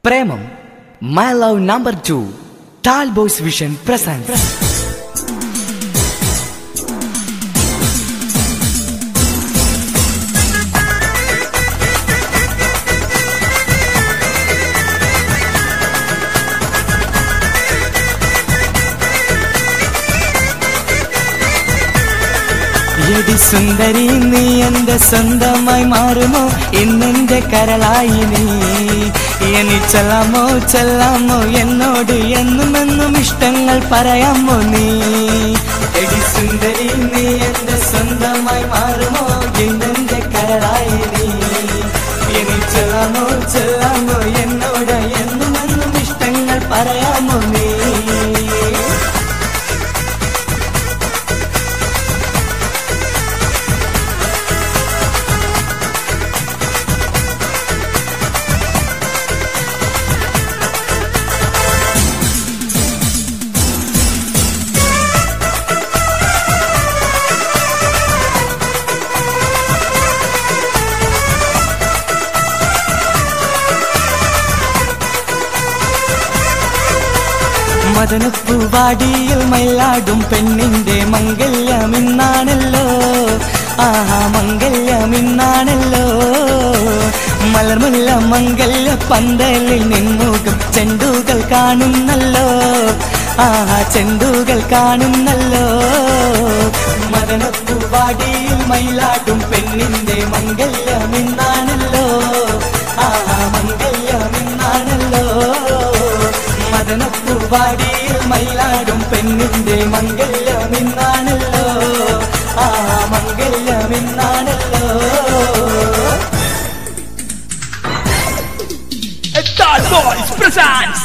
Premam my love number two tall boys vision present എടി സുന്ദരി നീ എന്റെ സ്വന്തമായി മാറുമോ എന്നെന്റെ കരളായി നീ എനി ചെല്ലാമോ ചെല്ലാമോ എന്നോട് എന്നും എന്നും ഇഷ്ടങ്ങൾ പറയാമോ നീ എടി സുന്ദരി നീ എന്റെ സ്വന്തമായി മാറുമോ എന്നെന്റെ കരളായി നീ എനി ചെല്ലാമോ ചെല്ലാമോ എന്നോട് എന്നും എന്നും ഇഷ്ടങ്ങൾ പറയാമോ നീ മദനപ്പൂവാടിയിൽ മയിലാടും പെണ്ണിന്റെ മംഗല്യം ഇന്നാണല്ലോ ആഹാ മംഗല്യം ഇന്നാണല്ലോ മലർമുല്ല മംഗല്യ പന്തലിൽ നിന്നുകം ചെണ്ടുകൾ കാണുന്നല്ലോ ആഹാ ചെണ്ടുകൾ കാണുന്നല്ലോ മദനപ്പൂവാടിയിൽ മയിലാടും പെണ്ണിന്റെ മംഗല്യം ഇന്നാണല്ലോ ആഹാ മംഗല്യം ഇന്നാണല്ലോ മദനപ്പൂവാടിയിൽ മയിലാടും പെണ്ണിന്റെ മംഗല്യം ഇന്നാണല്ലോ ആ മംഗല്യം ഇന്നാണല്ലോ Star Boys presents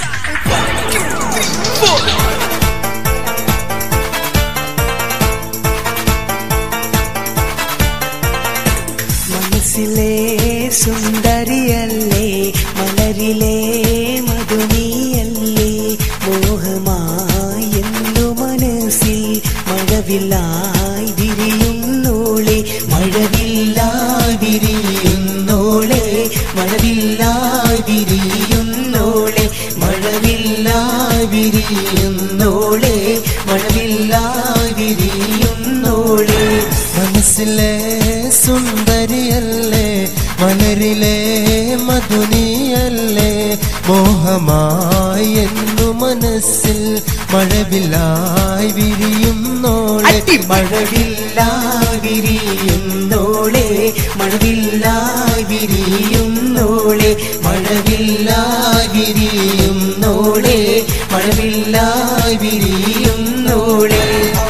മനസ്സിലെ സുന്ദരിയല്ലേ മലരിലെ മധുനിയല്ലേ മോഹമായെന്നു മനസ്സിൽ മഴവില്ലായി വിരിയുന്നോളെ മഴവില്ലായി വിരിയുന്നോളെ മഴവില്ലായി വിരിയുന്നോളെ മഴവില്ലായി വിരിയുന്നോളെ മഴവില്ലായി വിരിയുന്നോളെ മനസ്സിലെ സുന്ദരിയല്ലേ മലരിലെ മധുനിയല്ലേ മോഹമായി എന്നു മനസ്സിൽ മഴവില്ലായി വിരിയുന്നോളെ മഴവില്ലായി വിരിയുന്നോളെ മഴവില്ലായി വിരിയുന്നോളെ മഴവില്ലായി വിരിയുന്നോളെ മഴവില്ലായി വിരിയുന്നോളെ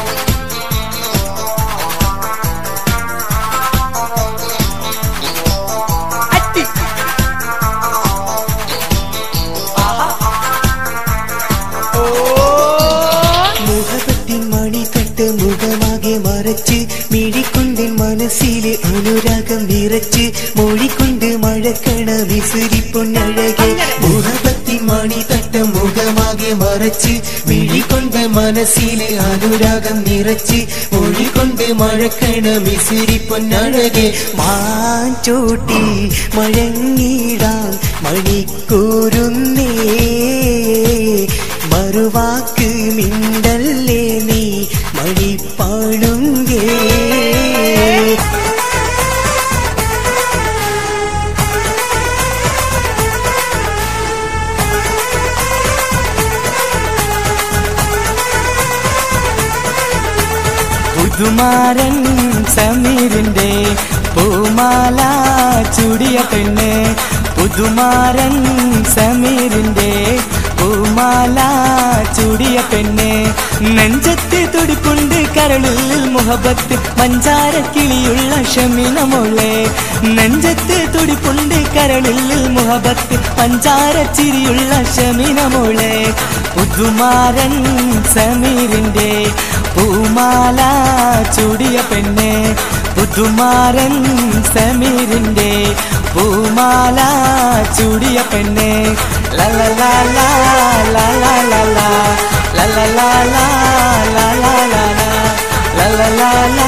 മുഖപത്തിൻ മണിത്തട്ട് മുഖമാകെ മറച്ച് മിഴിക്കൊണ്ടിൻ മനസ്സിലെ അനുരാഗം നിറച്ച് മൊഴിക്കൊണ്ട് മഴക്കണ വിസുരിപ്പൊന്നഴകെ മുഖപത്തിൻ മണിത്തട്ട് മുഖമാകെ മറച്ച് മിഴിക്കൊണ്ട് മനസ്സിലെ അനുരാഗം നിറച്ച് മൊഴിക്കൊണ്ട് മഴക്കണ വിസുരിപ്പൊന്നഴകെ മാഞ്ചോട്ടിൽ മഴങ്ങിടാൻ മണിക്കൂരുന്നേ മറുവാക്ക് മിണ്ടല്ലേ നീ മണിപ്പാടുങ്കേ പുതുമാരൻ സമീറിന്റെ പൂമാല ചുടിയ പെണ്ണ് പുതുമാരൻ സമീറിന്റെ പൂമാല ചുടിയ പെണ്ണ് നെഞ്ചത്ത് തുടിപ്പുണ്ട് കരളിൽ മുഹബത്ത് മഞ്ചാര കിളിയുള്ള ഷമിന മോളെ നെഞ്ചത്ത് തുടിപ്പുണ്ട് കരളിൽ മുഹബത്ത് പഞ്ചാര ചിരിയുള്ള ഷമിന മോളെ പുതുമാരൻ സമീറിന്റെ പൂമാല ചുടിയ പെണ്ണ് പുതുമാരൻ സമീറിന്റെ പൂമാല ചുടിയ പെണ്ണ് ലലലാല ലലലാല ലലലാല ലലലാല ലലലാല